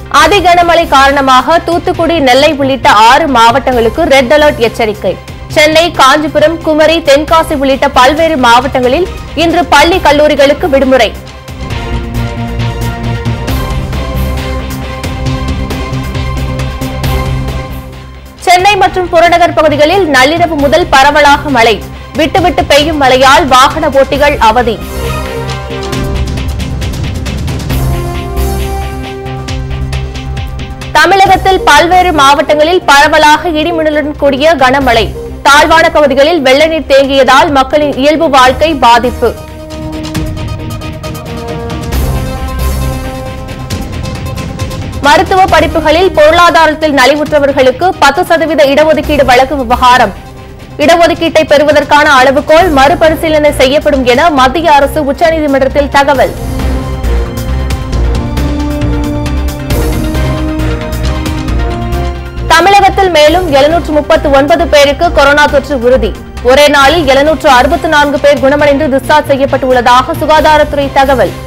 அதி கனமழை காரணமாக தூத்துக்குடி நெல்லை உள்ளிட்ட ஆறு மாவட்டங்களுக்கு ரெட் அலர்ட் எச்சரிக்கை சென்னை காஞ்சிபுரம் குமரி தென்காசி உள்ளிட்ட பல்வேறு மாவட்டங்களில் இன்று பள்ளி கல்லூரிகளுக்கு விடுமுறை சென்னை மற்றும் புறநகர் பகுதிகளில் நள்ளிரவு முதல் பரவலாக மழை விட்டுவிட்டு பெய்யும் மழையால் வாகன ஓட்டிகள் அவதி தமிழகத்தில் பல்வேறு மாவட்டங்களில் பரவலாக இடிமின்னலுடன் கூடிய கனமழை தாழ்வான பகுதிகளில் வெள்ள நீர் தேங்கியதால் மக்களின் இயல்பு வாழ்க்கை பாதிப்பு மருத்துவ படிப்புகளில் பொருளாதாரத்தில் நலிவுற்றவர்களுக்கு பத்து சதவீத இடஒதுக்கீடு வழங்கும் விவகாரம் இடஒதுக்கீட்டை பெறுவதற்கான அளவுகோல் மறுபரிசீலனை செய்யப்படும் என மத்திய அரசு உச்சநீதிமன்றத்தில் தகவல் தமிழகத்தில் மேலும் எழுநூற்று முப்பத்து ஒன்பது பேருக்கு கொரோனா தொற்று உறுதி ஒரே நாளில் எழுநூற்று அறுபத்தி நான்கு பேர் குணமடைந்து டிஸ்சார்ஜ் செய்யப்பட்டுள்ளதாக சுகாதாரத்துறை தகவல்